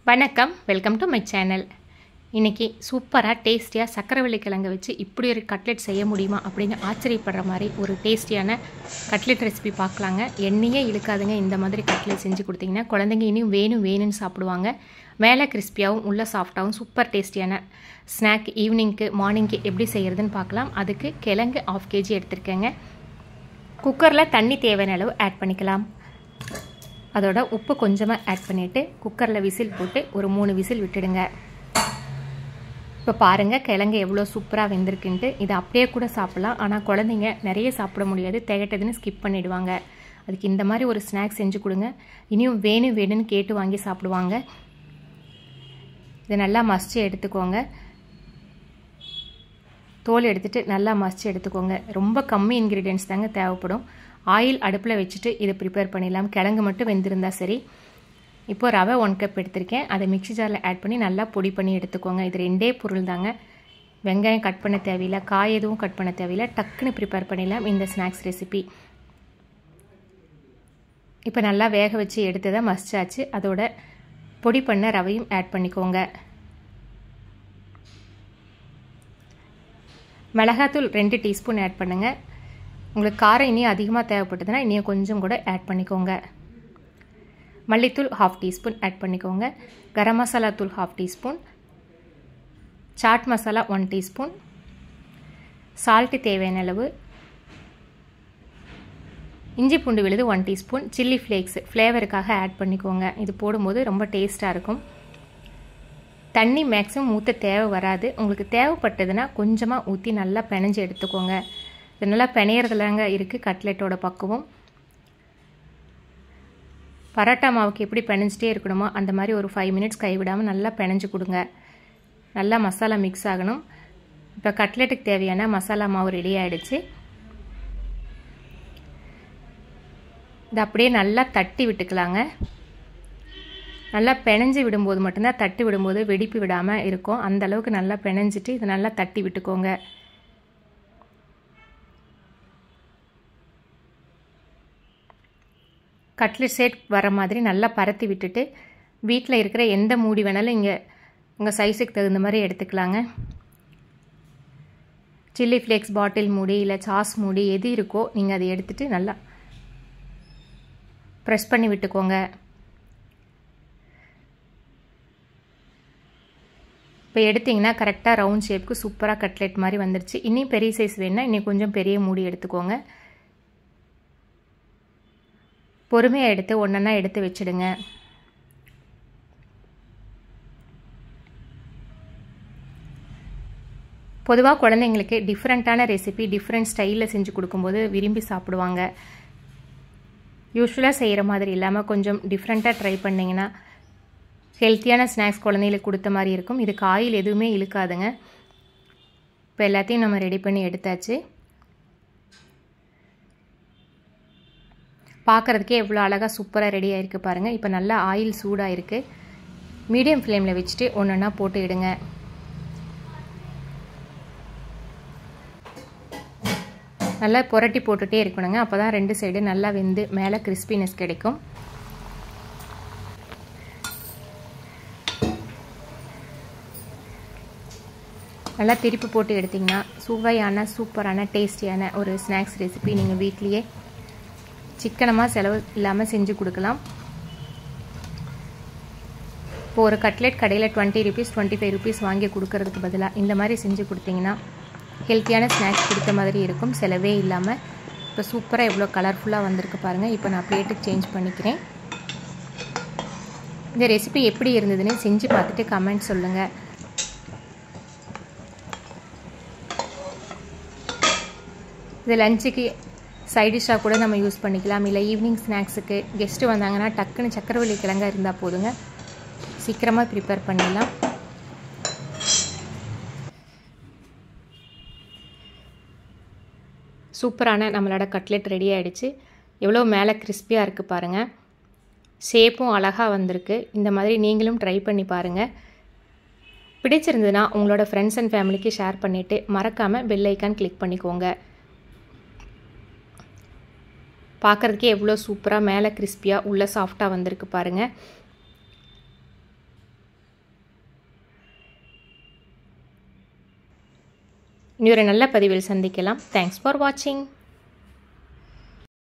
வணக்கம் welcome to my channel இன்றைக்கி சூப்பராக டேஸ்டியாக சக்கரவள்ளி கிழங்கு வச்சு இப்படி ஒரு கட்லெட் செய்ய முடியுமா அப்படின்னு ஆச்சரியப்படுற மாதிரி ஒரு டேஸ்டியான கட்லெட் ரெசிபி பார்க்கலாங்க எண்ணெயே இழுக்காதுங்க இந்த மாதிரி கட்லெட் செஞ்சு கொடுத்தீங்கன்னா குழந்தைங்க இனியும் வேணும் வேணும்னு சாப்பிடுவாங்க மேலே கிறிஸ்பியாகவும் உள்ள சாஃப்டாகவும் சூப்பர் டேஸ்டியான ஸ்நாக் ஈவினிங்க்கு மார்னிங்க்கு எப்படி செய்கிறதுன்னு பார்க்கலாம் அதுக்கு கிழங்கு ஆஃப் கேஜி எடுத்திருக்கேங்க குக்கரில் தண்ணி தேவையான அளவு ஆட் பண்ணிக்கலாம் அதோட உப்பு கொஞ்சமாக ஆட் பண்ணிவிட்டு குக்கரில் விசில் போட்டு ஒரு மூணு விசில் விட்டுடுங்க இப்போ பாருங்கள் கிழங்கு எவ்வளோ சூப்பராக வெந்திருக்குன்ட்டு இதை அப்படியே கூட சாப்பிட்லாம் ஆனால் குழந்தைங்க நிறைய சாப்பிட முடியாது திகட்டதுன்னு ஸ்கிப் பண்ணிவிடுவாங்க அதுக்கு இந்த மாதிரி ஒரு ஸ்நாக்ஸ் செஞ்சு கொடுங்க இனியும் வேணும் வேணும்னு கேட்டு வாங்கி சாப்பிடுவாங்க இதை நல்லா மசிச்சு எடுத்துக்கோங்க தோல் எடுத்துகிட்டு நல்லா மசிச்சு எடுத்துக்கோங்க ரொம்ப கம்மி இன்க்ரீடியன்ஸ் தாங்க தேவைப்படும் ஆயில் அடுப்பில் வச்சுட்டு இதை ப்ரிப்பேர் பண்ணிடலாம் கிழங்கு மட்டும் வெந்திருந்தால் சரி இப்போ ரவை ஒன் கப் எடுத்திருக்கேன் அதை மிக்சி ஜாரில் ஆட் பண்ணி நல்லா பொடி பண்ணி எடுத்துக்கோங்க இது ரெண்டே பொருள் தாங்க வெங்காயம் கட் பண்ண தேவையில்லை காய் எதுவும் கட் பண்ண தேவையில்லை டக்குன்னு ப்ரிப்பேர் பண்ணிடலாம் இந்த ஸ்நாக்ஸ் ரெசிபி இப்போ நல்லா வேக வச்சு எடுத்ததை மசிச்சாச்சு அதோட பொடி பண்ண ரவையும் ஆட் பண்ணிக்கோங்க மிளகாத்தூள் ரெண்டு டீஸ்பூன் ஆட் பண்ணுங்கள் உங்களுக்கு காரம் இனியும் அதிகமாக தேவைப்பட்டதுன்னா இனியும் கொஞ்சம் கூட ஆட் பண்ணிக்கோங்க மல்லித்தூள் ஹாஃப் டீஸ்பூன் ஆட் பண்ணிக்கோங்க கரம் மசாலா தூள் half teaspoon chaat masala one teaspoon salt தேவையான அளவு இஞ்சி பூண்டு விழுது ஒன் டீஸ்பூன் சில்லி ஃப்ளேக்ஸ் ஃப்ளேவருக்காக ஆட் பண்ணிக்கோங்க இது போடும்போது ரொம்ப டேஸ்ட்டாக இருக்கும் தண்ணி மேக்ஸிமம் ஊற்ற தேவை வராது உங்களுக்கு தேவைப்பட்டதுன்னா கொஞ்சமாக ஊற்றி நல்லா பிணைஞ்சு எடுத்துக்கோங்க இது நல்லா பிணையிறதுலாங்க இருக்குது கட்லெட்டோட பக்குவம் பரோட்டா மாவுக்கு எப்படி பிணைஞ்சிட்டே இருக்கணுமோ அந்த மாதிரி ஒரு ஃபைவ் மினிட்ஸ் கைவிடாமல் நல்லா பிணைஞ்சு கொடுங்க நல்லா மசாலா மிக்ஸ் ஆகணும் இப்போ கட்லெட்டுக்கு தேவையான மசாலா மாவு ரெடி ஆகிடுச்சு இது அப்படியே நல்லா தட்டி விட்டுக்கலாங்க நல்லா பிணைஞ்சு விடும்போது மட்டும்தான் தட்டி விடும்போது வெடிப்பு விடாமல் இருக்கும் அந்த அளவுக்கு நல்லா பிணைஞ்சிட்டு இதை நல்லா தட்டி விட்டுக்கோங்க கட்லெட் செட் வர மாதிரி நல்லா பரத்தி விட்டுட்டு வீட்டில் இருக்கிற எந்த மூடி வேணாலும் இங்கே உங்கள் சைஸுக்கு தகுந்த மாதிரி எடுத்துக்கலாங்க சில்லி ஃப்ளேக்ஸ் பாட்டில் மூடி இல்லை சாஸ் மூடி எது இருக்கோ நீங்கள் அதை எடுத்துகிட்டு நல்லா ப்ரெஸ் பண்ணி விட்டுக்கோங்க இப்போ எடுத்திங்கன்னா கரெக்டாக ரவுண்ட் ஷேப்புக்கு சூப்பராக கட்லெட் மாதிரி வந்துருச்சு இன்னும் பெரிய சைஸ் வேணுன்னா இன்னும் கொஞ்சம் பெரிய மூடி எடுத்துக்கோங்க பொறுமையாக எடுத்து ஒன்றா எடுத்து வச்சுடுங்க பொதுவாக குழந்தைங்களுக்கு டிஃப்ரெண்ட்டான ரெசிபி டிஃப்ரெண்ட் ஸ்டைலில் செஞ்சு கொடுக்கும்போது விரும்பி சாப்பிடுவாங்க யூஸ்வலாக செய்கிற மாதிரி இல்லாமல் கொஞ்சம் டிஃப்ரெண்ட்டாக ட்ரை பண்ணிங்கன்னா ஹெல்த்தியான ஸ்நாக்ஸ் குழந்தைகளுக்கு கொடுத்த மாதிரி இருக்கும் இதுக்கு ஆயில் எதுவுமே இழுக்காதுங்க இப்போ எல்லாத்தையும் நம்ம ரெடி பண்ணி எடுத்தாச்சு பார்க்குறதுக்கே எவ்வளோ அழகாக சூப்பராக ரெடி ஆகிருக்கு பாருங்கள் இப்போ நல்லா ஆயில் சூடாக இருக்குது மீடியம் ஃப்ளேமில் வச்சுட்டு ஒன்று ஒன்றா போட்டு இடுங்க நல்லா புரட்டி போட்டுகிட்டே இருக்கணுங்க அப்போ தான் ரெண்டு சைடு நல்லா வெந்து மேலே கிறிஸ்பினஸ் கிடைக்கும் நல்லா திருப்பி போட்டு எடுத்திங்கன்னா சுவையான சூப்பரான டேஸ்டியான ஒரு ஸ்நாக்ஸ் ரெசிபி நீங்கள் வீட்லேயே சிக்கனமாக செலவு இல்லாமல் செஞ்சு கொடுக்கலாம் இப்போ ஒரு கட்லெட் கடையில் twenty rupees twenty five rupees வாங்கி கொடுக்கறதுக்கு பதிலாக இந்த மாதிரி செஞ்சு கொடுத்தீங்கன்னா ஹெல்த்தியான ஸ்நாக்ஸ் கொடுத்த மாதிரி இருக்கும் செலவே இல்லாமல் இப்போ சூப்பராக எவ்வளோ கலர்ஃபுல்லாக வந்திருக்கு பாருங்கள் இப்போ நான் பிளேட்டுக்கு சேஞ்ச் பண்ணிக்கிறேன் இந்த ரெசிபி எப்படி இருந்ததுன்னு செஞ்சு பார்த்துட்டு கமெண்ட் சொல்லுங்கள் இது லஞ்சுக்கு சைட் டிஷ்ஷாக கூட நம்ம யூஸ் பண்ணிக்கலாம் இல்லை ஈவினிங் ஸ்நாக்ஸுக்கு கெஸ்ட்டு வந்தாங்கன்னா டக்குன்னு சக்கரவள்ளி கிழங்கா இருந்தால் போதுங்க சீக்கிரமாக ப்ரிப்பேர் பண்ணிடலாம் சூப்பரான நம்மளோட கட்லெட் ரெடி ஆகிடுச்சு எவ்வளோ மேலே கிறிஸ்பியாக இருக்குது பாருங்கள் ஷேப்பும் அழகாக வந்திருக்கு இந்த மாதிரி நீங்களும் ட்ரை பண்ணி பாருங்கள் பிடிச்சிருந்ததுன்னா உங்களோட ஃப்ரெண்ட்ஸ் அண்ட் ஃபேமிலிக்கு ஷேர் பண்ணிவிட்டு மறக்காமல் பெல் ஐக்கான் கிளிக் பண்ணிக்கோங்க பார்க்குறதுக்கே எவ்வளோ சூப்பராக மேலே கிறிஸ்பியாக உள்ளே சாஃப்டாக வந்திருக்கு பாருங்கள் இனி ஒரு நல்ல பதிவில் சந்திக்கலாம் தேங்க்ஸ் ஃபார் வாட்சிங்